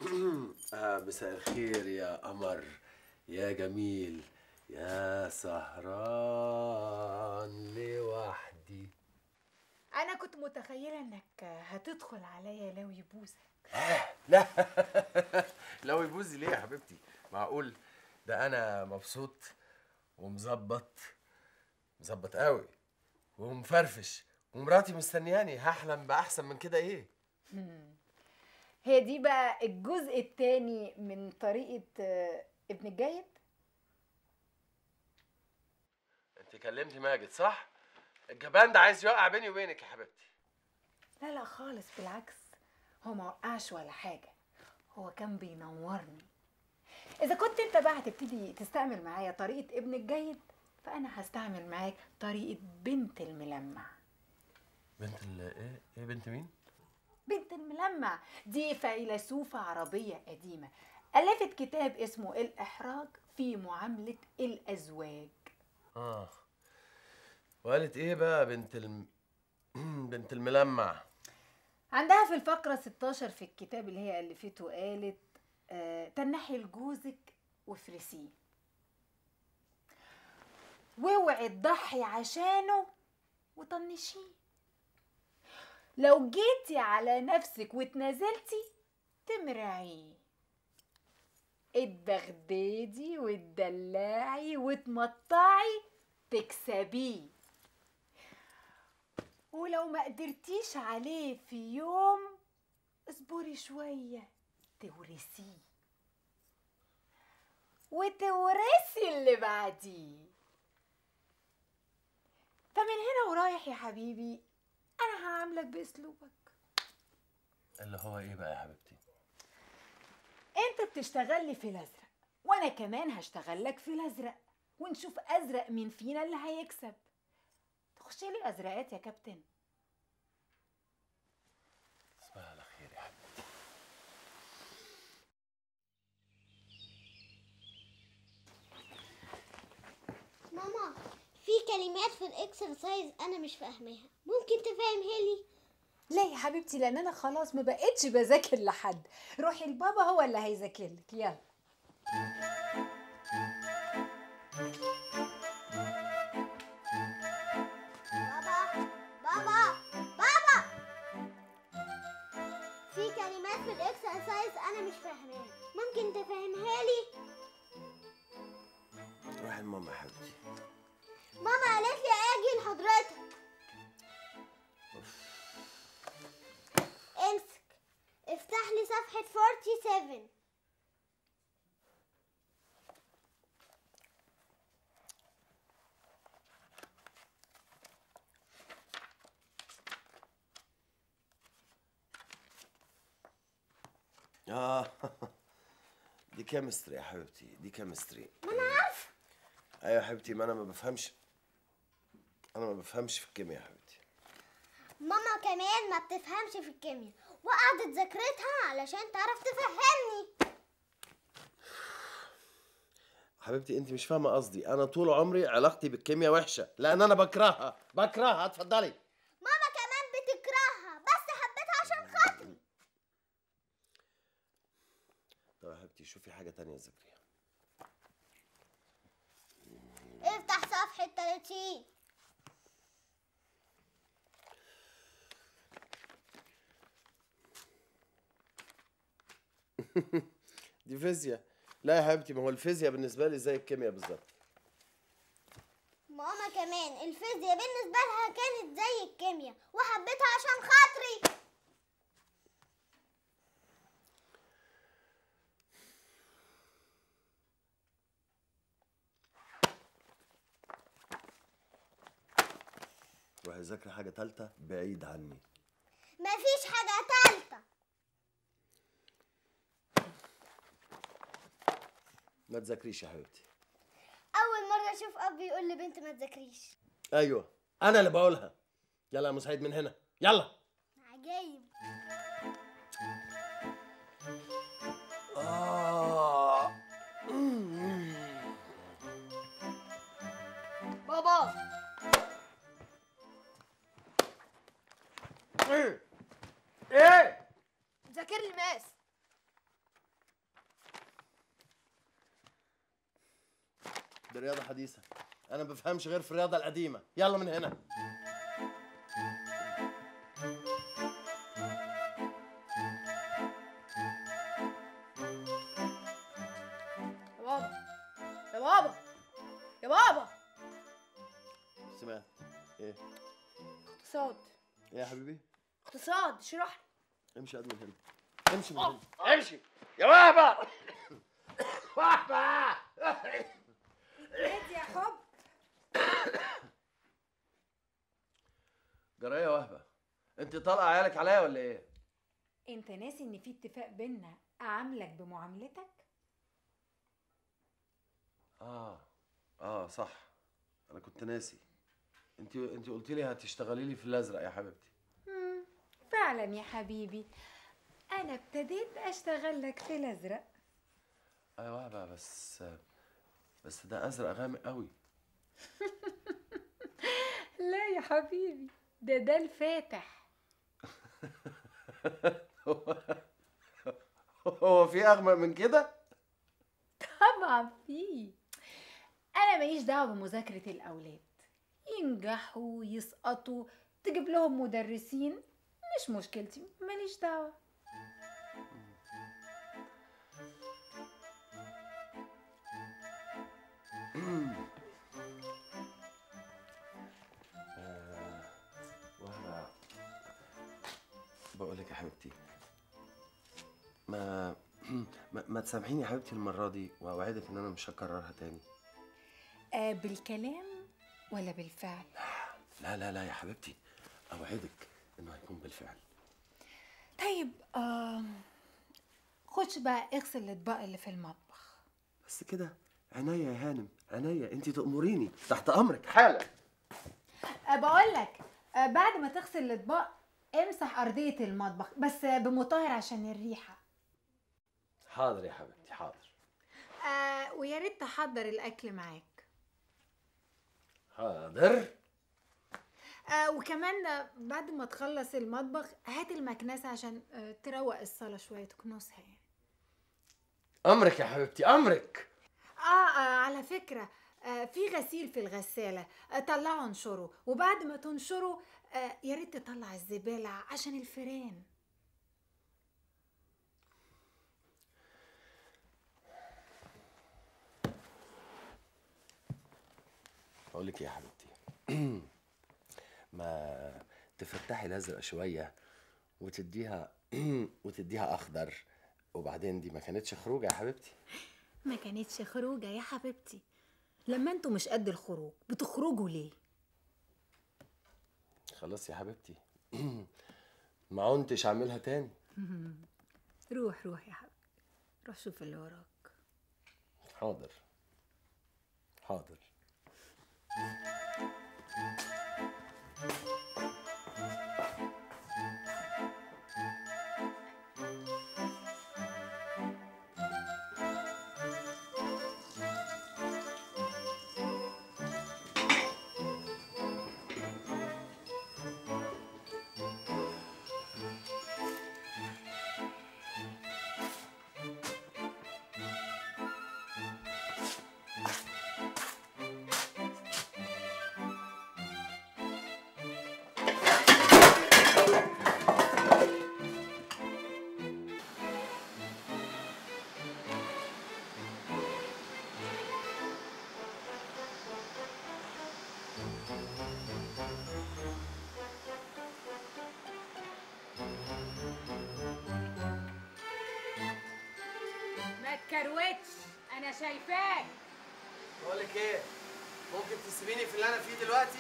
آه مساء الخير يا قمر يا جميل يا سهران لوحدي انا كنت متخيله انك هتدخل عليا لو يبوسك لا لو يبوزي ليه يا حبيبتي معقول ده انا مبسوط ومظبط مظبط قوي ومفرفش ومراتي مستنياني هحلم باحسن من كده ايه هي دي بقى الجزء الثاني من طريقه آه، ابن الجيد انت كلمتي ماجد صح الجبان ده عايز يوقع بيني وبينك يا حبيبتي لا لا خالص بالعكس هو ما وقعش ولا حاجه هو كان بينورني اذا كنت انت بقى هتبتدي تستعمل معايا طريقه ابن الجيد فانا هستعمل معاك طريقه بنت الملمع بنت ال ايه ايه بنت مين بنت الملمع دي فيلسوفة عربية قديمة ألفت كتاب اسمه الإحراج في معاملة الأزواج اه وقالت ايه بقى بنت الم... بنت الملمع عندها في الفقرة 16 في الكتاب اللي هي ألفته قالت آه تنحي لجوزك وافرسيه واوعي تضحي عشانه وطنشيه لو جيتي على نفسك واتنازلتي تمرعيه اتبغدادي وتدلعي وتمطعي تكسبيه ولو ما قدرتيش عليه في يوم اصبري شوية تورثيه وتورثي اللي بعديه فمن هنا ورايح يا حبيبي انا هعاملك باسلوبك اللي هو ايه بقى يا حبيبتي انت بتشتغل لي في الازرق وانا كمان هشتغل لك في الازرق ونشوف ازرق مين فينا اللي هيكسب تخش لي ازرقات يا كابتن تصبح على خير يا حبيبتي ماما في كلمات في الاكسرسايز انا مش فاهماها ممكن تفهمها لي لا يا حبيبتي لان انا خلاص ما بقتش بذاكر لحد روحي لبابا هو اللي هيذاكر لك يلا بابا بابا بابا في كلمات في الاكسرسايز انا مش فاهماها ممكن تفهمها لي روحي لماما يا حبيبتي ماما قالت لي اجي لحضرتك امسك افتح لي صفحة 47 اه دي كيمستري يا حبيبتي دي كيمستري ما انا عارفة ايوه يا حبيبتي ما انا ما بفهمش انا ما بفهمش في الكيمياء يا حبيبتي ماما كمان ما بتفهمش في الكيمياء وقعدت ذاكرتها علشان تعرف تفهمني حبيبتي انت مش فاهمه قصدي انا طول عمري علاقتي بالكيمياء وحشه لان انا بكرهها بكرهها اتفضلي ماما كمان بتكرهها بس حبيتها عشان خاطري طب يا حبيبتي شوفي حاجه تانية ذاكريها افتح صفحة 30 دي فيزياء لا يا حبيبتي ما هو الفيزياء بالنسبه لي زي الكيمياء بالظبط ماما كمان الفيزياء بالنسبة لها كانت زي الكيمياء وحبيتها عشان خاطري روحي ذاكري حاجه تالتة بعيد عني مفيش حاجة تالتة ما تذاكريش يا حبيبتي أول مرة أشوف أب يقول لبنت ما تذاكريش ايوه انا اللي بقولها يلا يا مسعيد من هنا يلا عجايب آه. بابا ايه ايه ذاكر لي ماس دي رياضه حديثه انا ما بفهمش غير في الرياضه القديمه يلا من هنا يا بابا يا بابا يا بابا سمعت ايه اقتصاد ايه يا حبيبي اقتصاد اشرح لي امشي قد من هنا امشي من هنا امشي يا وهبه وهبه هادي يا حب جرايه يا وهبه انت طالعه عيالك عليا ولا ايه انت ناسي ان في اتفاق بينا اعاملك بمعاملتك اه اه صح انا كنت ناسي انت انت قلت لي هتشتغلي لي في الازرق يا حبيبتي مم، فعلا يا حبيبي انا ابتديت اشتغل لك في الازرق ايوه وهبه بس بس ده ازرق غامق قوي لا يا حبيبي ده ده الفاتح هو في اغمق من كده طبعا في انا ماليش دعوه بمذاكره الاولاد ينجحوا يسقطوا تجيب لهم مدرسين مش مشكلتي ماليش دعوه وهبه بقول لك يا حبيبتي ما ما, ما تسامحيني يا حبيبتي المره دي واوعدك ان انا مش هكررها تاني آه بالكلام ولا بالفعل لا لا لا يا حبيبتي اوعدك انه هيكون بالفعل طيب آه خش بقى اغسل الاطباق اللي في المطبخ بس كده عينيا يا هانم عينيا انت تأمريني تحت امرك حالا أه بقول لك أه بعد ما تغسل الاطباق امسح ارضيه المطبخ بس بمطهر عشان الريحه حاضر يا حبيبتي حاضر أه ويا ريت تحضر الاكل معاك حاضر أه وكمان آه، بعد ما تخلص المطبخ هات المكنسه عشان أه تروق الصاله شويه تكنسها يعني امرك يا حبيبتي امرك آه, اه على فكره آه في غسيل في الغساله آه طلعه انشره وبعد ما تنشره آه يا ريت تطلع الزباله عشان الفيران اقول لك إيه يا حبيبتي ما تفتحي الازرق شويه وتديها وتديها اخضر وبعدين دي ما كانتش خروجه يا حبيبتي ما كانتش خروجه يا حبيبتي لما انتوا مش قد الخروج بتخرجوا ليه خلاص يا حبيبتي ما عنتش اعملها تاني روح روح يا حبيبي روح شوف اللي وراك حاضر حاضر ما تكروتش انا شايفاك بقول لك ايه ممكن تسيبيني في اللي انا فيه دلوقتي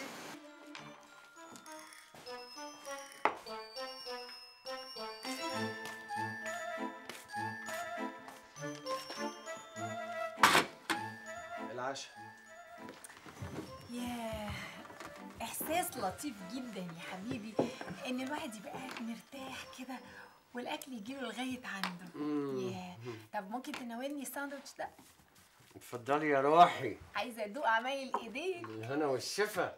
العشاء ياه احساس لطيف جدا يا حبيبي ان الواحد يبقى قاعد مرتاح كده والاكل يجيله لغايه عنده ياه طب ممكن تناولني الساندوتش ده اتفضلي يا روحي عايزه ادوق عمايل ايديك الهنا والشفا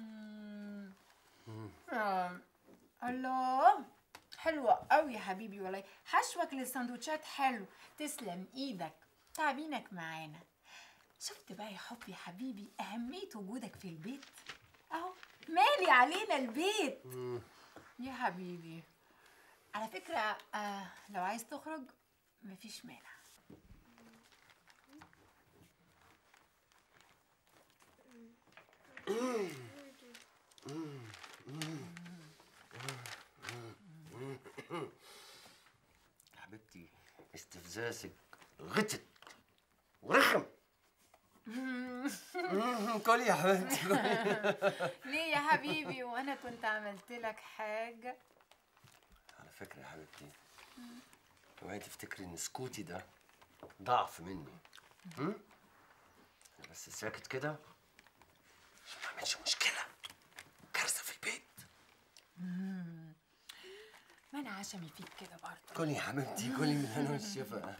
آه. الله حلوة قوي يا حبيبي والله حشوك للسندوتشات حلو تسلم ايدك تعبينك معانا شفت بقى يا حب يا حبيبي أهمية وجودك في البيت أهو مالي علينا البيت يا حبيبي على فكرة آه لو عايز تخرج مفيش مانع حبيبتي استفزازك غتت ورخم كلي يا حبيبتي كلي. ليه يا حبيبي وأنا كنت عملت لك حاجة على فكرة يا حبيبتي اوعي تفتكري ان سكوتي ده ضعف مني هم؟ أنا بس ساكت كده عشان ما اعملش مشكلة كارثة في البيت ما أنا عشمي فيك كده برضه كلي يا حبيبتي كلي من هنا والشفا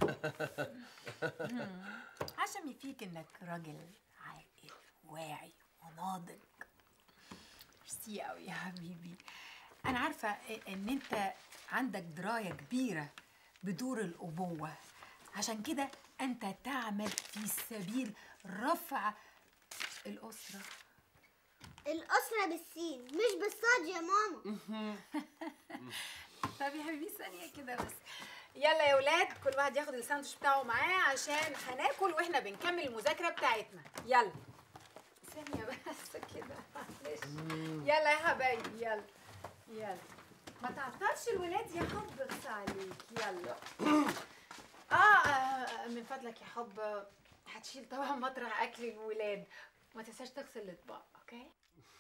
عشمي فيك إنك راجل عاقل واعي وناضج ميرسي قوي يا حبيبي أنا عارفة إن أنت عندك دراية كبيرة بدور الأبوة عشان كده أنت تعمل في سبيل رفع الأسرة الأسرة بالسين مش بالصاد يا ماما طب يا حبيبي ثانية كده بس يلا يا ولاد كل واحد ياخد الساندوتش بتاعه معاه عشان هناكل واحنا بنكمل المذاكرة بتاعتنا يلا ثانية بس كده معلش يلا يا حبايبي يلا يلا ما تعطلش الولاد يا حب اغصى عليك يلا آه, اه من فضلك يا حب هتشيل طبعا مطرح اكل الولاد ما تنساش تغسل الاطباق اوكي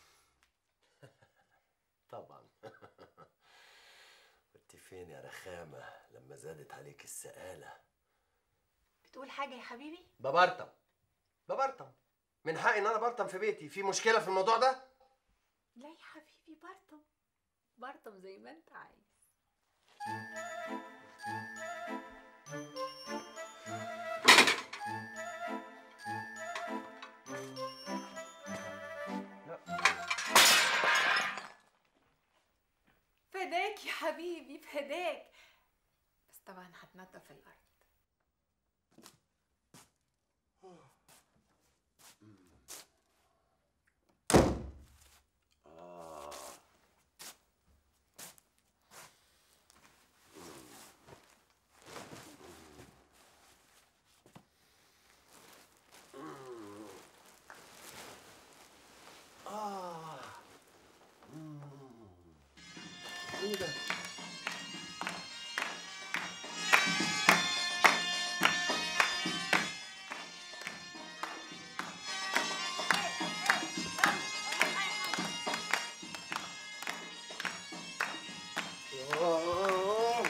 طبعا كنت فين يا رخامة لما زادت عليك السقالة بتقول حاجة يا حبيبي ببرطم ببرطم من حقي ان انا برطم في بيتي في مشكلة في الموضوع ده لا يا حبيبي برطم برطم زي ما انت عايز فداك يا حبيبي فداك بس طبعا هتنضف الارض آه مم. ايه ده؟ آه.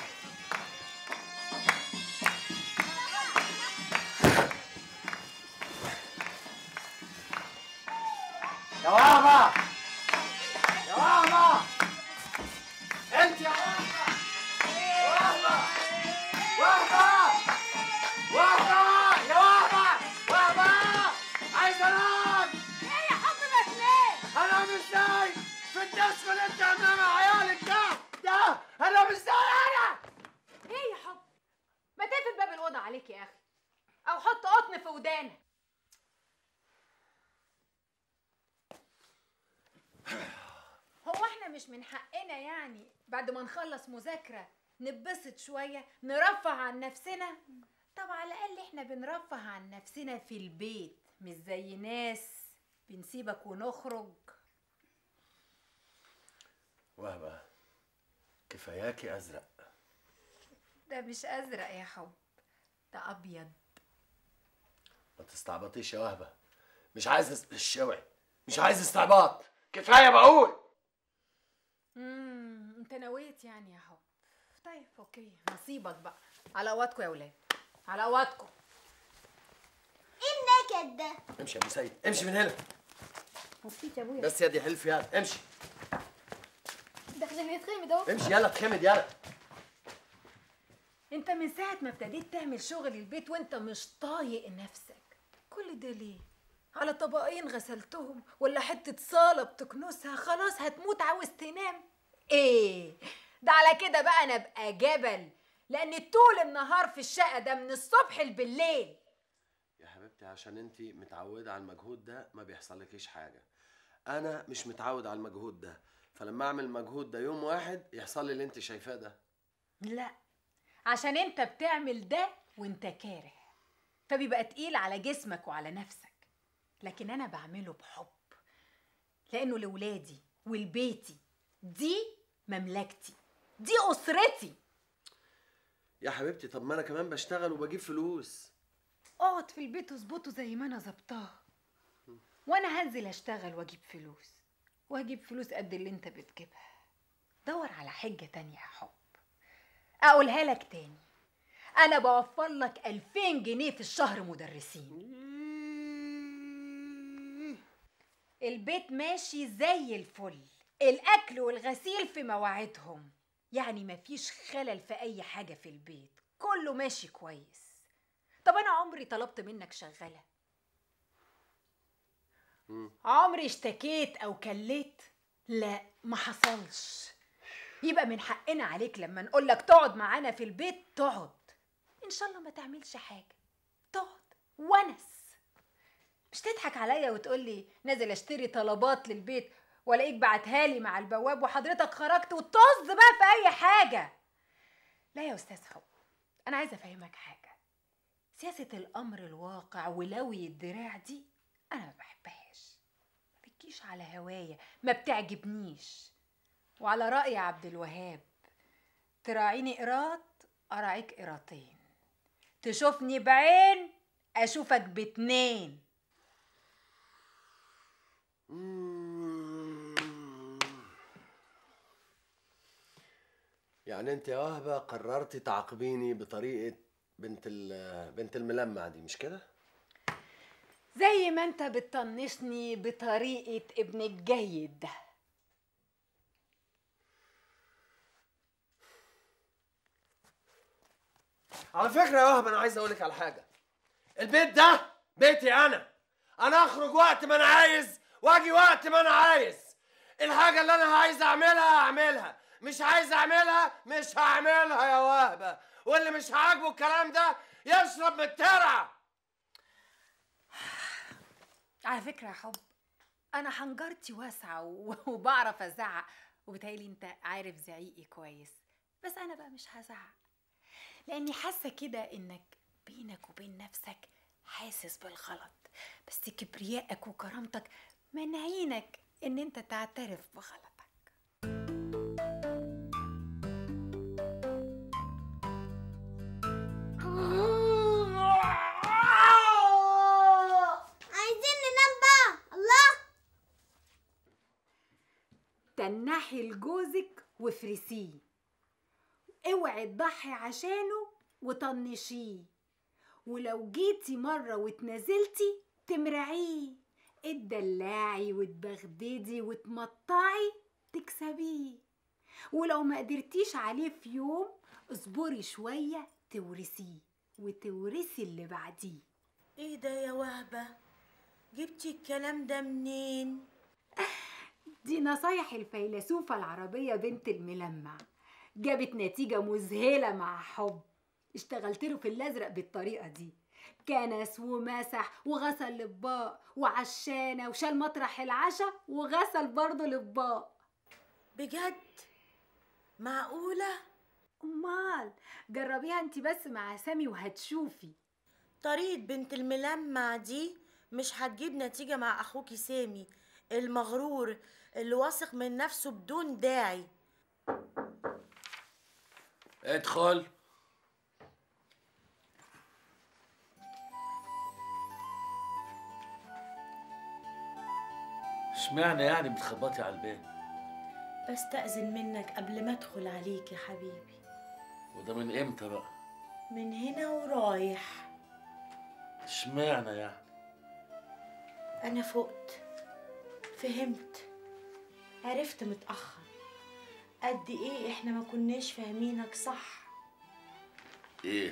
يا وهبة يا وهبة انت يا وهبة وهبة وهبة وهبة يا وهبة وهبة عايز انام ايه يا حب ما تنام انام ازاي في الديسكو اللي انت عاملاه مع عيالك ده ده انام ازاي انا ايه يا حب ما تقفل باب الاوضه عليك يا اخي او حط قطن في ودانك هو احنا مش من حقنا يعني بعد ما نخلص مذاكره نتبسط شويه نرفه عن نفسنا طب على الاقل احنا بنرفه عن نفسنا في البيت مش زي ناس بنسيبك ونخرج وهبة كفاياكي ازرق ده مش ازرق يا حب ده ابيض ما تستعبطيش يا وهبة مش عايز اس- الشوعي مش عايز استعباط كفاية بقول امم انت نويت يعني يا حب طيب اوكي نصيبك بقى على وقتكم يا ولاد على وقتكم ايه النكد ده امشي يا ابو سيد امشي من هنا نسيت يا ابويا بس يا دي حلف يلا امشي داخلين يتخمد اهو امشي يلا اتخمد يلا انت من ساعة ما ابتديت تعمل شغل البيت وانت مش طايق نفسك كل ده ليه؟ على طبقين غسلتهم ولا حتة صالة بتكنسها خلاص هتموت عاوز تنام ايه؟ ده على كده بقى انا ابقى جبل لان طول النهار في الشقة ده من الصبح بالليل يا حبيبتي حبيبتي عشان انت متعوده على المجهود ده ما بيحصلكيش حاجه انا مش متعود على المجهود ده فلما اعمل المجهود ده يوم واحد يحصل لي اللي انت شايفاه ده لا عشان انت بتعمل ده وانت كاره فبيبقى تقيل على جسمك وعلى نفسك لكن انا بعمله بحب لانه لولادي ولبيتي دي مملكتي دي اسرتي يا حبيبتي طب ما انا كمان بشتغل وبجيب فلوس اقعد في البيت واظبطه زي ما انا ظبطاه وانا هنزل اشتغل واجيب فلوس واجيب فلوس قد اللي انت بتجيبها دور على حجة تانية يا حب اقولها لك تاني انا بوفر لك 2000 جنيه في الشهر مدرسين البيت ماشي زي الفل الاكل والغسيل في مواعيدهم يعني مفيش خلل في اي حاجه في البيت كله ماشي كويس طب انا عمري طلبت منك شغاله عمري اشتكيت او كليت لا ما حصلش يبقى من حقنا عليك لما نقول لك تقعد معانا في البيت تقعد ان شاء الله ما تعملش حاجه تقعد ونس مش تضحك عليا وتقول لي نازل اشتري طلبات للبيت والاقيك بعتها لي مع البواب وحضرتك خرجت وطز بقى في اي حاجه لا يا استاذ حب انا عايزه افهمك حاجه سياسه الامر الواقع ولوي الدراع دي انا ما بحبهاش ما بتجيش على هوايا ما بتعجبنيش وعلى راي عبد الوهاب تراعيني قراط اراعيك قراطين تشوفني بعين اشوفك باتنين يعني انت يا وهبه قررتي تعاقبيني بطريقه بنت ال- بنت الملمع دي مش كده زي ما انت بتطنشني بطريقة ابن الجيد ده على فكره يا وهبه انا عايز اقول لك على حاجه البيت ده بيتي انا انا اخرج وقت ما انا عايز واجي وقت ما انا عايز الحاجه اللي انا عايز اعملها هعملها مش عايز اعملها مش هعملها يا وهبه واللي مش عاجبه الكلام ده يشرب من الترعه على فكرة يا حب أنا حنجرتي واسعة و- وبعرف أزعق وبتهيألي أنت عارف زعيقي كويس بس أنا بقى مش هزعق لأني حاسة كده إنك بينك وبين نفسك حاسس بالغلط بس كبريائك وكرامتك منعينك إن أنت تعترف بغلطك عايزين ننام بقى الله تنحي لجوزك وافرسيه اوعي تضحي عشانه وطنشيه ولو جيتي مرة واتنازلتي تمرعيه اتدلعي وتبغددي وتمطعي تكسبيه ولو ما قدرتيش عليه في يوم اصبري شوية تورثيه وتورثي اللي بعديه ايه ده يا وهبة جبتي الكلام ده منين دي نصايح الفيلسوفة العربية بنت الملمع جابت نتيجة مذهلة مع حب اشتغلت له في الأزرق بالطريقة دي كنس ومسح وغسل الأطباق وعشانة وشال مطرح العشاء وغسل برضه الأطباق بجد معقولة أمال جربيها انت بس مع سامي وهتشوفي طريقة بنت الملمع دي مش هتجيب نتيجة مع أخوكي سامي المغرور اللي واثق من نفسه بدون داعي ادخل اشمعنى يعني بتخبطي على الباب بستأذن منك قبل ما أدخل عليك يا حبيبي وده من امتى بقى من هنا ورايح اشمعنى يعني أنا فقت فهمت عرفت متأخر قد إيه إحنا ما كناش فاهمينك صح ايه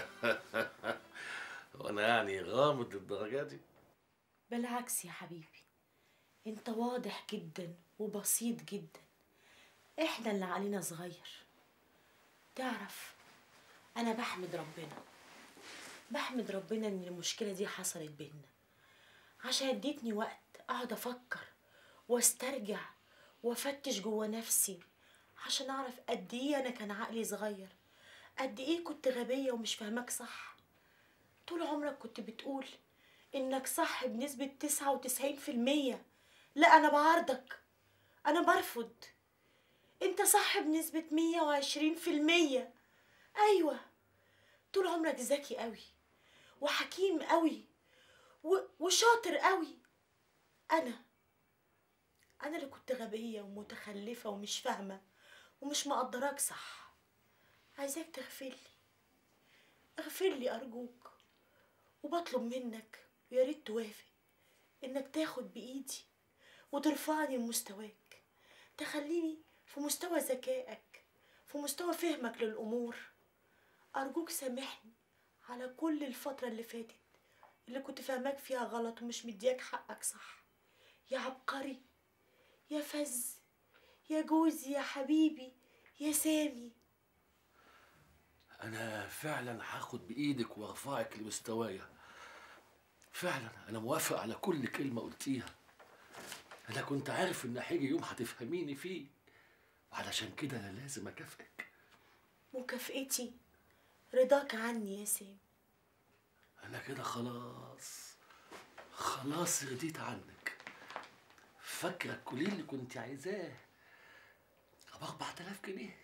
وانا يعني غامض للدرجه دي بالعكس يا حبيبي انت واضح جدا وبسيط جدا احنا اللي علينا صغير تعرف انا بحمد ربنا بحمد ربنا ان المشكله دي حصلت بينا عشان اديتني وقت اقعد افكر واسترجع وافتش جوه نفسي عشان اعرف قد ايه انا كان عقلي صغير قد ايه كنت غبيه ومش فاهماك صح طول عمرك كنت بتقول انك صح بنسبه تسعة وتسعين في المية لا انا بعارضك انا برفض انت صح بنسبه مية وعشرين في المية ايوه طول عمرك ذكي قوي وحكيم قوي و... وشاطر قوي انا انا اللي كنت غبيه ومتخلفه ومش فاهمه ومش مقدراك صح عايزاك تغفر لي اغفر لي ارجوك وبطلب منك ويا ريت توافق انك تاخد بايدي وترفعني لمستواك تخليني في مستوى ذكائك في مستوى فهمك للامور أرجوك سامحني على كل الفترة اللي فاتت اللي كنت فاهماك فيها غلط ومش مدياك حقك صح يا عبقري يا فز يا جوزي يا حبيبي يا سامي انا فعلا هاخد بايدك وارفعك لمستوايا فعلا انا موافق على كل كلمه قلتيها انا كنت عارف ان هيجي يوم هتفهميني فيه وعلشان كده انا لازم اكافئك مكافئتي رضاك عني يا سامي انا كده خلاص خلاص رضيت عنك فاكره كل اللي كنت عايزاه ب 4000 جنيه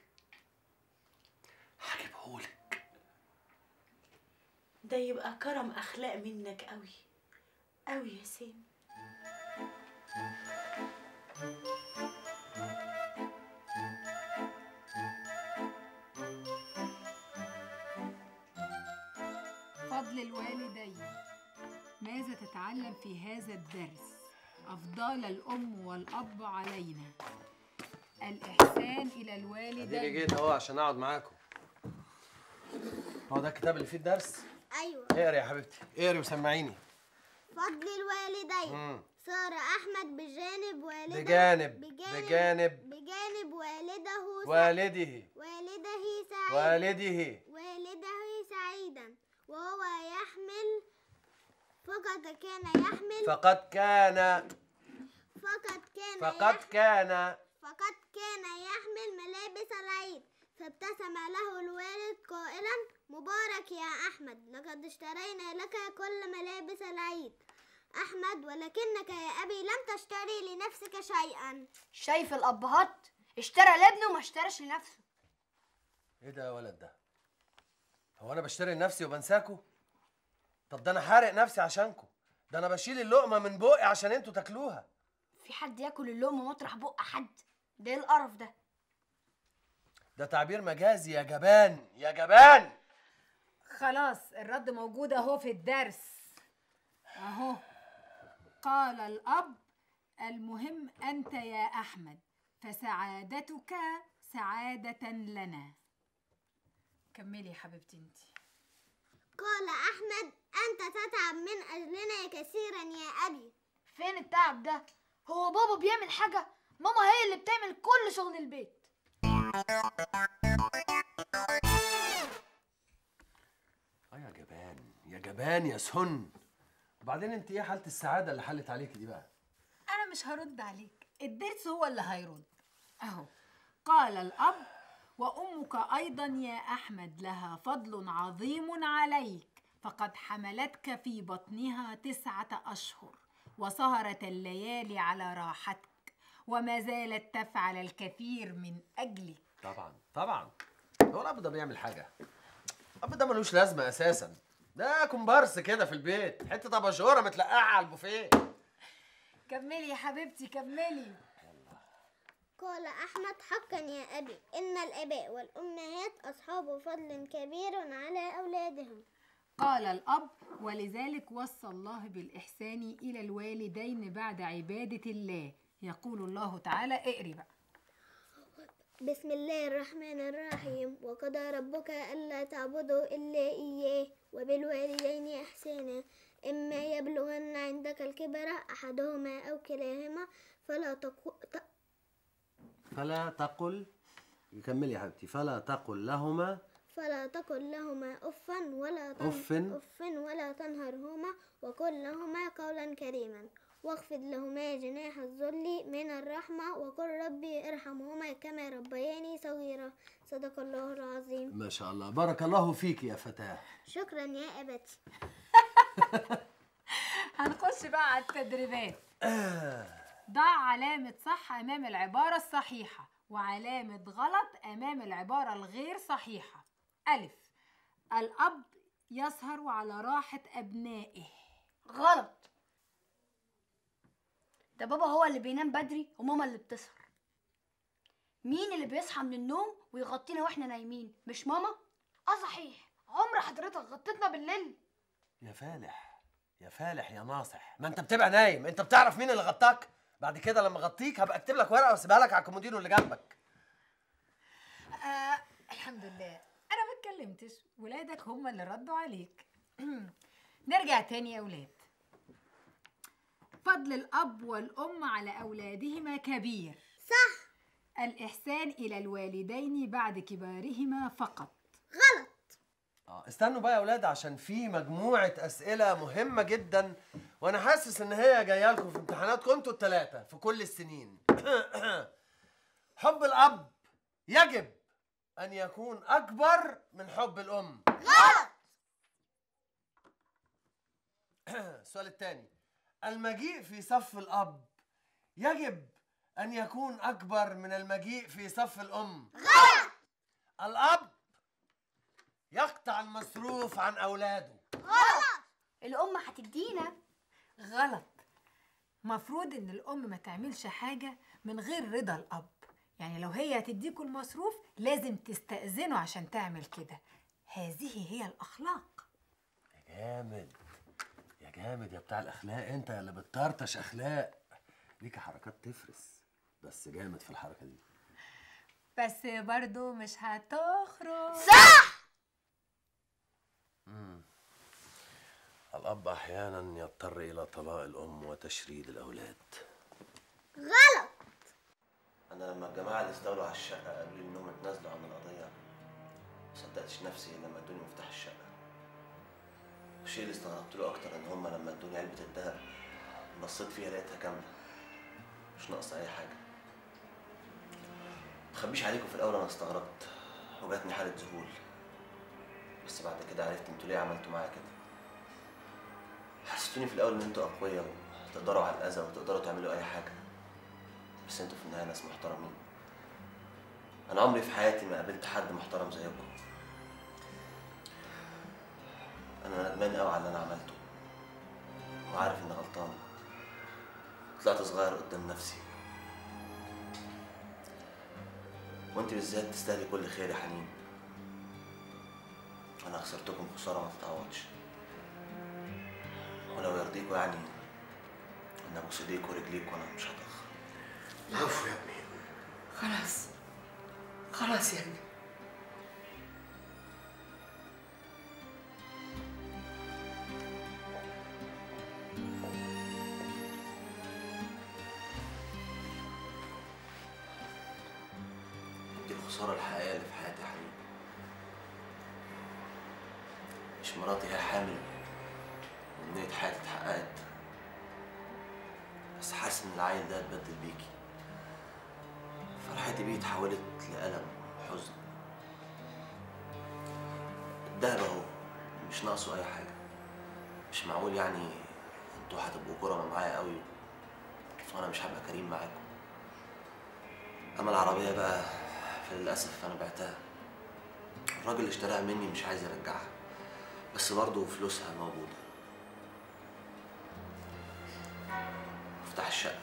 هجيبهولك ده يبقى كرم أخلاق منك قوي قوي يا سامي فضل الوالدين ماذا تتعلم في هذا الدرس أفضال الأم والأب علينا الإحسان إلى اديني الوالدين جيت اهو عشان اقعد معاكم هو ده الكتاب اللي فيه الدرس ايوه اقري يا حبيبتي اقري وسمعيني فضل الوالدين مم. صار احمد بجانب والده بجانب بجانب بجانب والده سع- والده والده سعيد والده والده سعيدا وهو يحمل فقط كان يحمل فقد كان فقط كان فقد يحمل كان فقد كان يحمل ملابس العيد فابتسم له الوالد قائلا مبارك يا أحمد لقد اشترينا لك كل ملابس العيد أحمد ولكنك يا أبي لم تشتري لنفسك شيئا شايف الابهات اشترى لابنه وما اشتراش لنفسه ايه ده يا ولد ده هو انا بشتري لنفسي وبنساكوا طب ده انا حارق نفسي عشانكوا ده انا بشيل اللقمه من بقي عشان انتوا تاكلوها في حد ياكل اللقمه مطرح بق حد ده ايه القرف ده ده تعبير مجازي يا جبان يا جبان خلاص الرد موجود أهو في الدرس أهو قال الأب المهم أنت يا أحمد فسعادتك سعادة لنا كملي يا حبيبتي انتي قال أحمد أنت تتعب من أجلنا كثيرا يا أبي فين التعب ده هو بابا بيعمل حاجه ماما هي اللي بتعمل كل شغل البيت اه يا جبان يا جبان يا سن وبعدين انت ايه حاله السعاده اللي حلت عليك دي بقى أنا مش هرد عليك الدرس هو اللي هيرد أهو قال الأب وأمك أيضا يا أحمد لها فضل عظيم عليك فقد حملتك في بطنها تسعة أشهر وسهرت الليالي على راحتك وما زالت تفعل الكثير من أجلك طبعا طبعا هو الاب ده بيعمل حاجه الاب ده ملوش لازمه اساسا ده كومبارس كده في البيت حته اباجوره متلقعه على البوفيه كملي يا حبيبتي كملي قال أحمد حقا يا أبي إن الآباء والأمهات أصحاب فضل كبير على أولادهم قال الأب ولذلك وصى الله بالإحسان إلى الوالدين بعد عبادة الله يقول الله تعالى اقري بقى بسم الله الرحمن الرحيم وقضى ربك ألا تعبدوا إلا إياه وبالوالدين إحسانا إما يبلغن عندك الكبر أحدهما أو كلاهما فلا تقو... ت... فلا تقل كملي يا حبيبتي فلا تقل لهما فلا تقل لهما أفا ولا تن... أف؟ أف ولا تنهرهما وقل لهما قولا كريما واخفض لهما جناح الذل من الرحمة وقل ربي ارحمهما كما ربياني صغيرة صدق الله العظيم ما شاء الله بارك الله فيك يا فتاة شكرا يا أبتي هنخش بقى على التدريبات ضع علامة صح أمام العبارة الصحيحة وعلامة غلط أمام العبارة الغير صحيحة ألف الأب يسهر على راحة أبنائه غلط ده بابا هو اللي بينام بدري وماما اللي بتسهر مين اللي بيصحى من النوم ويغطينا واحنا نايمين مش ماما اه صحيح عمر حضرتك غطيتنا بالليل يا فالح يا فالح يا ناصح ما انت بتبقى نايم انت بتعرف مين اللي غطاك بعد كده لما اغطيك هبقى اكتب لك ورقه واسيبها لك على الكومودينو اللي جنبك آه الحمد لله أنا ما اتكلمتش ولادك هم اللي ردوا عليك نرجع تاني يا ولاد فضل الأب والأم على أولادهما كبير صح الإحسان إلى الوالدين بعد كبارهما فقط غلط اه استنوا بقى يا اولاد عشان في مجموعه اسئله مهمه جدا وانا حاسس ان هي جايه لكم في امتحاناتكم انتوا الثلاثه في كل السنين حب الاب يجب ان يكون اكبر من حب الام السؤال الثاني المجيء في صف الاب يجب ان يكون اكبر من المجيء في صف الام غلط الاب يقطع المصروف عن اولاده الام هتدينا غلط مفروض ان الام ما تعملش حاجه من غير رضا الاب يعني لو هي هتديكوا المصروف لازم تستأذنوا عشان تعمل كده هذه هي الاخلاق يا جامد يا جامد يا بتاع الاخلاق انت اللي بتطرطش اخلاق ليك حركات تفرس بس جامد في الحركه دي بس برضو مش هتخرج الاب احيانا يضطر الى طلاق الام وتشريد الاولاد غلط انا لما الجماعه اللي استولوا على الشقه قالوا لي انهم اتنازلوا عن القضيه ما صدقتش نفسي لما ادوني مفتاح الشقه الشيء اللي استغربت له اكتر ان هم لما ادوني علبه الدهب بصيت فيها لقيتها كامله مش ناقصه اي حاجه مخبيش عليكم في الاول انا استغربت وجاتني حاله ذهول بس بعد كده عرفت انتوا ليه عملتوا معايا كده حسستوني في الاول ان انتوا اقوياء وتقدروا على الاذى وتقدروا تعملوا اي حاجه بس انتوا في النهايه ناس محترمين انا عمري في حياتي ما قابلت حد محترم زيكم انا ندمان قوي على اللي انا عملته وعارف اني غلطان طلعت صغير قدام نفسي وانت بالذات تستاهلي كل خير يا حنين انا خسرتكم خساره ما تتعوضش ولو يرضيكوا يعني ان ابوس ايديك ورجليك وانا مش هتاخر العفو يا ابني خلاص خلاص يا ابني دي الخسارة الحقيقية اللي في حياتي يا حبيبي مش مراتي هي حامل وأمنية حياتي اتحققت بس حاسس إن العيل ده اتبدل بيكي فرحتي بيه اتحولت لألم وحزن الدهب أهو مش ناقصه أي حاجة مش معقول يعني انتوا هتبقوا كرمة معايا قوي وأنا مش هبقى كريم معاكم أما العربية بقى فللأسف أنا بعتها الراجل اللي اشتراها مني مش عايز يرجعها بس برضه فلوسها موجودة افتح الشقة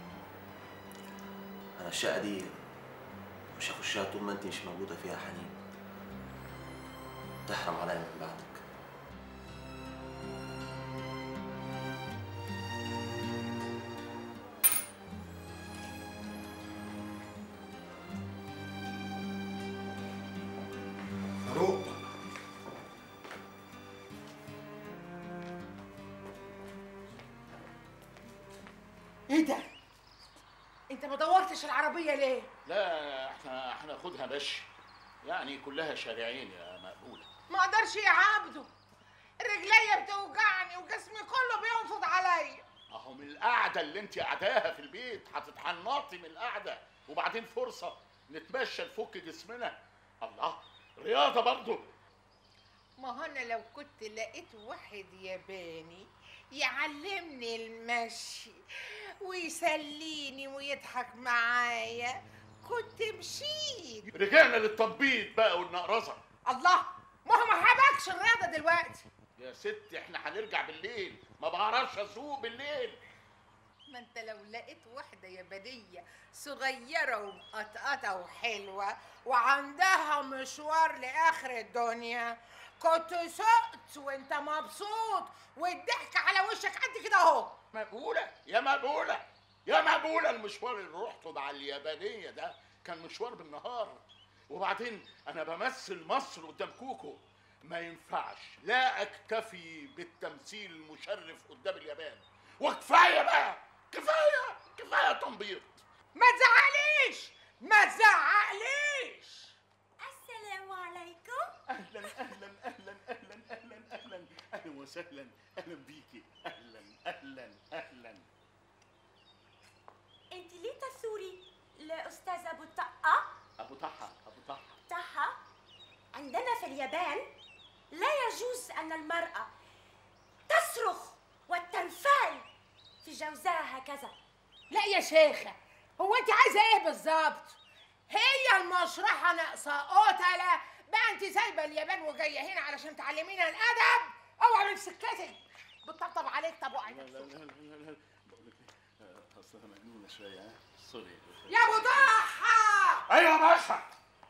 أنا الشقة دي مش هخشها طول ما انت مش موجودة فيها يا حنين تحرم عليا من بعدك فاروق ايه ده انت ما دورتش العربيه ليه لا احنا هناخدها مشي يعني كلها شارعين يا مقبوله ما اقدرش يا عبده رجليا بتوجعني وجسمي كله بينفض عليا اهو من القعده اللي انت قعداها في البيت هتتحنطي من القعده وبعدين فرصه نتمشى نفك جسمنا الله رياضه برضه ما هو انا لو كنت لقيت واحد ياباني يعلمني المشي ويسليني ويضحك معايا كنت مشيت رجعنا للتنبيط بقى والنقرزه الله ما هو ما حبكش الرياضه دلوقتي يا ست احنا هنرجع بالليل ما بعرفش اسوق بالليل ما انت لو لقيت واحدة يابانية صغيرة ومقطقطة وحلوة وعندها مشوار لآخر الدنيا كنت سقت وانت مبسوط والضحك على وشك قد كده اهو مقبوله يا مقبوله يا مقبوله المشوار اللي رحته مع اليابانيه ده كان مشوار بالنهار وبعدين انا بمثل مصر قدام كوكو ما ينفعش لا اكتفي بالتمثيل المشرف قدام اليابان وكفايه بقى كفايه كفايه تنبيط ما تزعقليش ما تزعقليش السلام عليكم اهلا اهلا اهلا اهلا اهلا اهلا اهلا وسهلا اهلا بيكي اهلا اهلا اهلا انت ليه تثوري لاستاذ ابو طقه ابو طحا ابو طحا طه عندنا في اليابان لا يجوز ان المراه تصرخ وتنفعل في جوزها هكذا لا يا شيخة هو انت عايزة ايه بالظبط هي المشرحة ناقصة قتلة بقى انت سايبة اليابان وجاية هنا علشان تعلمينا الأدب اوعى من سكتك بتطبطب عليك طب لا اوعى لا لا لا لا بقول لك ايه آه، اصل انا مجنونه شويه ها سوري يا ابو ضحى ايوه يا باشا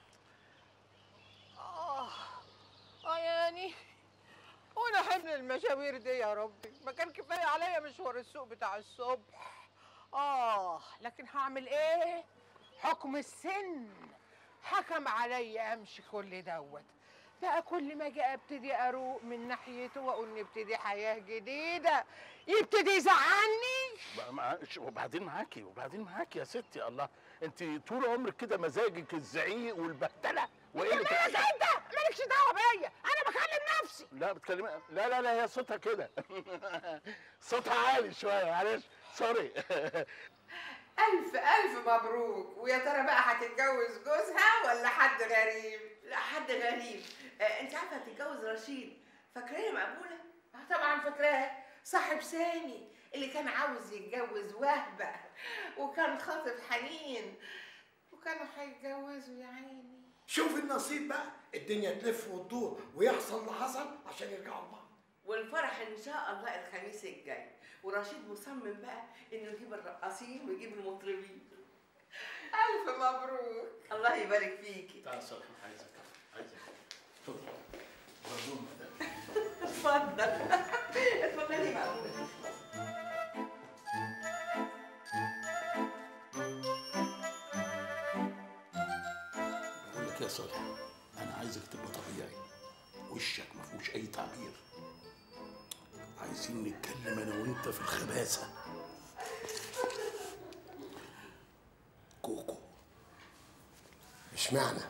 اه اه يعني وانا حمل المشاوير دي يا ربي ما كان كفايه عليا مشوار السوق بتاع الصبح اه لكن هعمل ايه حكم السن حكم عليا امشي كل دوت بقى كل ما اجي ابتدي اروق من ناحيته واقول نبتدي حياه جديده يبتدي يزعلني بقى معاش وبعدين معاكي وبعدين معاكي يا ستي الله انت طول عمرك كده مزاجك الزعيق والبهدله وقله مالك الأدب. انت مالكش دعوه بيا انا بكلم نفسي لا بتكلمي لا لا لا هي صوتها كده صوتها عالي شويه معلش سوري ألف ألف مبروك ويا ترى بقى هتتجوز جوزها ولا حد غريب؟ لا حد غريب آه انت عارفه هتتجوز رشيد فاكراه مقبوله آه طبعا فاكراه صاحب سامي اللي كان عاوز يتجوز وهبة وكان خاطب حنين وكانوا هيتجوزوا يا عيني شوف النصيب بقى الدنيا تلف وتدور ويحصل اللي حصل عشان يرجعوا لبعض والفرح ان شاء الله الخميس الجاي ورشيد مصمم بقى انه يجيب الرقاصين ويجيب المطربين ألف مبروك الله يبارك فيكي تعال صالح عايزك عايزك اتفضل برضو مدام. اتفضل اتفضلي مقبوله بقول لك يا صالح انا عايزك تبقى طبيعي وشك ما فيهوش اي تعبير عايزين نتكلم انا وانت في الخباثه كوكو مش معنى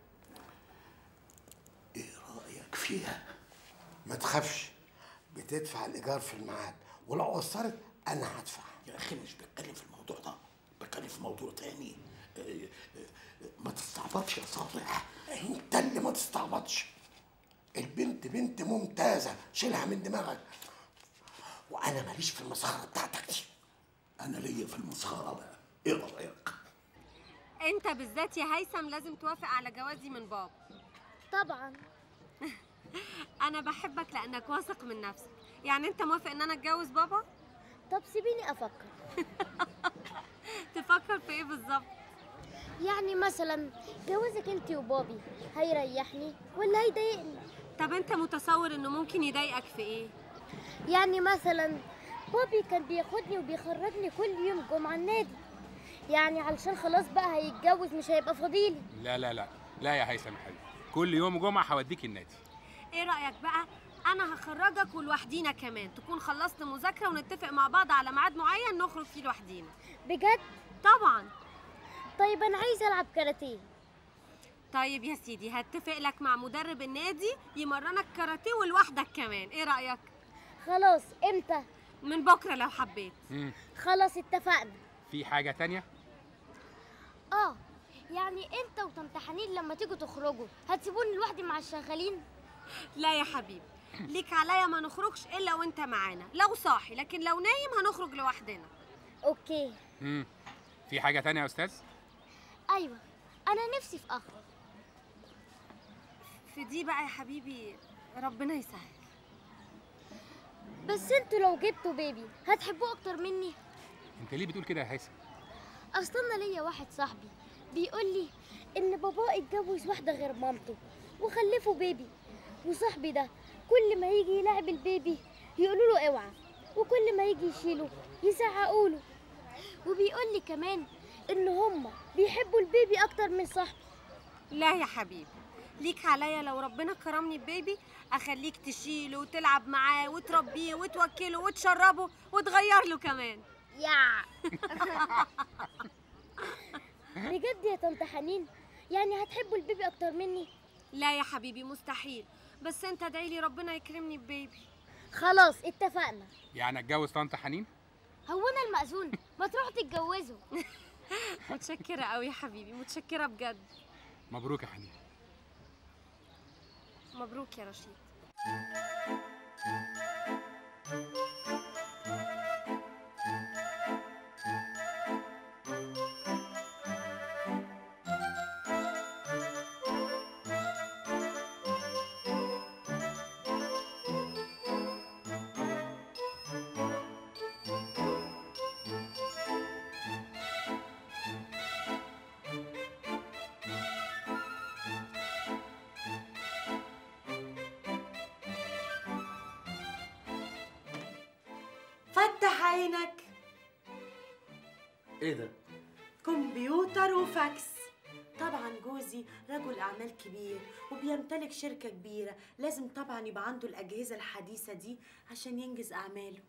ايه رايك فيها ما تخافش بتدفع الايجار في الميعاد ولو قصرت انا هدفع يا اخي مش بتكلم في الموضوع ده بتكلم في موضوع تاني آه، آه، آه، ما تستعبطش يا صالح انت اللي ما تستعبطش البنت بنت ممتازه شيلها من دماغك وانا ماليش في المسخره بتاعتك دي انا ليا في المسخره بقى ايه رايك انت بالذات يا هيثم لازم توافق على جوازي من بابا طبعا انا بحبك لانك واثق من نفسك يعني انت موافق ان انا اتجوز بابا طب سيبيني افكر تفكر في ايه بالظبط يعني مثلا جوازك انت وبابي هيريحني ولا هيضايقني طب انت متصور انه ممكن يضايقك في ايه يعني مثلا بابي كان بياخدني وبيخرجني كل يوم جمعة النادي يعني علشان خلاص بقى هيتجوز مش هيبقى فضيلي لا لا لا لا يا هيثم يا حبيبي كل يوم جمعه هوديك النادي ايه رايك بقى انا هخرجك ولوحدينا كمان تكون خلصت مذاكره ونتفق مع بعض على ميعاد معين نخرج فيه لوحدينا بجد طبعا طيب انا عايزه العب كاراتيه طيب يا سيدي هتفق لك مع مدرب النادي يمرنك كاراتيه ولوحدك كمان ايه رايك خلاص امتى من بكره لو حبيت مم. خلاص اتفقنا في حاجه تانية اه يعني انت وطنط حنين لما تيجوا تخرجوا هتسيبوني لوحدي مع الشغالين لا يا حبيبي ليك عليا ما نخرجش الا وانت معانا لو صاحي لكن لو نايم هنخرج لوحدنا اوكي مم. في حاجه تانية يا استاذ ايوه انا نفسي في اخ في دي بقى يا حبيبي ربنا يسهل بس انتوا لو جبتوا بيبي هتحبوه اكتر مني انت ليه بتقول كده يا هيثم اصل انا ليا واحد صاحبي بيقول لي ان باباه اتجوز واحده غير مامته وخلفوا بيبي وصاحبي ده كل ما يجي يلعب البيبي يقولوا له اوعى وكل ما يجي يشيله يزعقوا له وبيقول لي كمان ان هما بيحبوا البيبي اكتر من صاحبي لا يا حبيبي ليك عليا لو ربنا كرمني ببيبي اخليك تشيله وتلعب معاه وتربيه وتوكله وتشربه وتغير له كمان يا بجد يا طنط حنين يعني هتحبوا البيبي اكتر مني لا يا حبيبي مستحيل بس انت ادعي لي ربنا يكرمني ببيبي خلاص اتفقنا يعني اتجوز طنط حنين هو انا المأذون ما تروحوا تتجوزوا متشكره قوي يا حبيبي متشكره بجد مبروك يا حنين مبروك يا رشيد فتح عينك ايه ده كمبيوتر وفاكس طبعا جوزي رجل اعمال كبير وبيمتلك شركه كبيره لازم طبعا يبقى عنده الاجهزه الحديثه دي عشان ينجز اعماله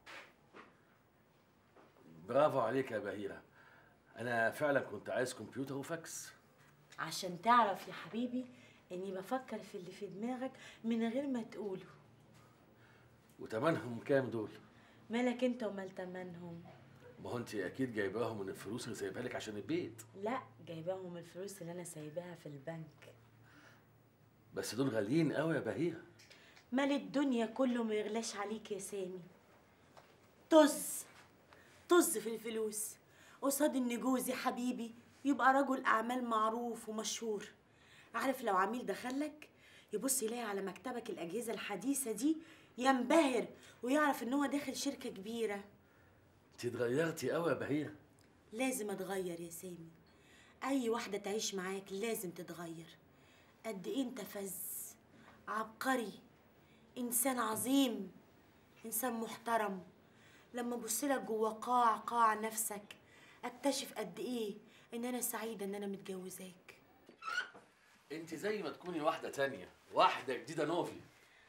برافو عليك يا بهيرة أنا فعلا كنت عايز كمبيوتر وفاكس عشان تعرف يا حبيبي اني بفكر في اللي في دماغك من غير ما تقوله وتمنهم كام دول؟ مالك انت ومال تمنهم ما هو أنت أكيد جايباهم من الفلوس اللي سايبها لك عشان البيت لا جايباهم الفلوس اللي انا سايباها في البنك بس دول غاليين قوي يا بهيرة مال الدنيا كله ما يغلاش عليك يا سامي طز طز في الفلوس قصاد ان جوزي حبيبي يبقى رجل اعمال معروف ومشهور عارف لو عميل دخلك يبص يلاقي على مكتبك الاجهزه الحديثه دي ينبهر ويعرف ان هو داخل شركه كبيره أنت اتغيرتي قوي يا بهيرة لازم اتغير يا سامي اي واحده تعيش معاك لازم تتغير قد ايه انت فز عبقري انسان عظيم انسان محترم لما ابص لك جوه قاع قاع نفسك اكتشف قد ايه ان انا سعيده ان انا متجوزاك أنت زي ما تكوني واحدة تانية واحدة جديدة نوفي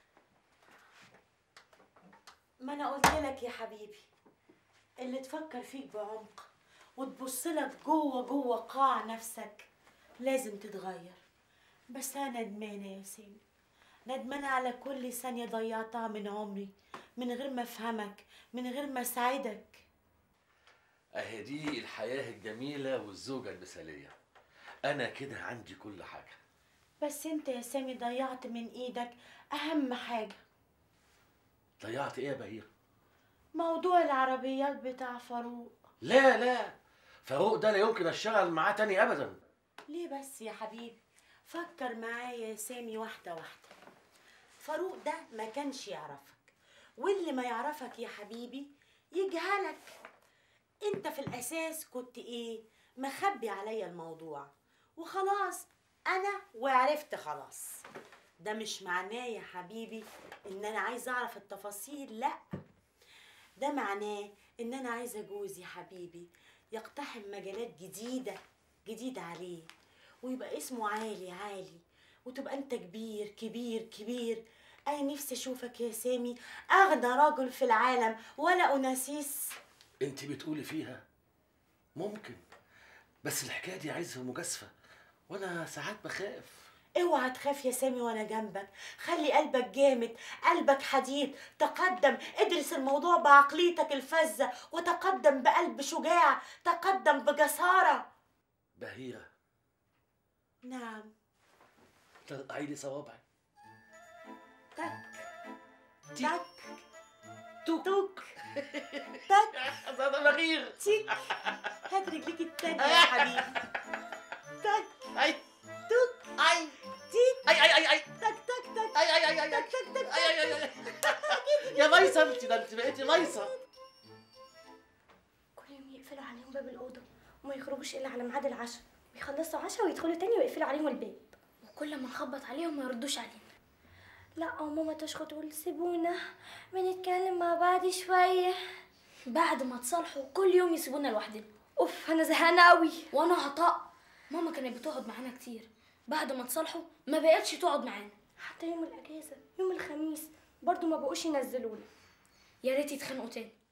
ما انا قلت لك يا حبيبي اللي تفكر فيك بعمق وتبص لك جوه جوه قاع نفسك لازم تتغير بس انا ندمانه يا سامي ندمانه على كل ثانيه ضيعتها من عمري من غير ما افهمك من غير ما اساعدك أهي دي الحياة الجميلة والزوجة المثالية أنا كده عندي كل حاجة بس انت يا سامي ضيعت من ايدك اهم حاجه ضيعت إيه يا بهيرة؟ موضوع العربيات بتاع فاروق لا لا فاروق ده لا يمكن أشتغل معاه تاني أبدا ليه بس يا حبيبي فكر معايا يا سامي واحدة واحدة فاروق ده ما كانش يعرفك واللي ما يعرفك يا حبيبي يجهلك انت في الاساس كنت ايه مخبي عليا الموضوع وخلاص انا وعرفت خلاص ده مش معناه يا حبيبي ان انا عايزه اعرف التفاصيل لا ده معناه ان انا عايزه جوزي حبيبي يقتحم مجالات جديده جديده عليه ويبقى اسمه عالي عالي وتبقى انت كبير كبير كبير انا نفسي اشوفك يا سامي اغنى رجل في العالم ولا اناسيس أنت بتقولي فيها ممكن بس الحكاية دي عايزة مجازفة وانا ساعات بخاف اوعى تخاف يا سامي وانا جنبك خلي قلبك جامد قلبك حديد تقدم ادرس الموضوع بعقليتك الفذة وتقدم بقلب شجاع تقدم بجسارة بهيرة نعم ترقعي لي صوابعي تك تك توك توك تك ده بغير تيك هات رجليك التانية يا حبيبي تك اي توك اي تيك اي اي اي اي تك تك تك اي اي اي اي تك تك تك اي اي اي يا ميسة انت ده انت بقيتي ميسة كل يوم يقفلوا عليهم باب الأوضة وما يخرجوش إلا على ميعاد العشاء ويخلصوا عشاء ويدخلوا تاني ويقفلوا عليهم الباب وكل ما نخبط عليهم ما يردوش علينا لا وماما تشخط تقول سيبونا بنتكلم مع بعض شوية بعد ما تصالحوا كل يوم يسيبونا لوحدنا اوف انا زهقانه قوي وانا عطاء ماما كانت بتقعد معانا كتير بعد ما تصالحوا ما بقتش تقعد معانا حتى يوم الاجازه يوم الخميس برضو ما بقوش ينزلونا يا ريت يتخانقوا تاني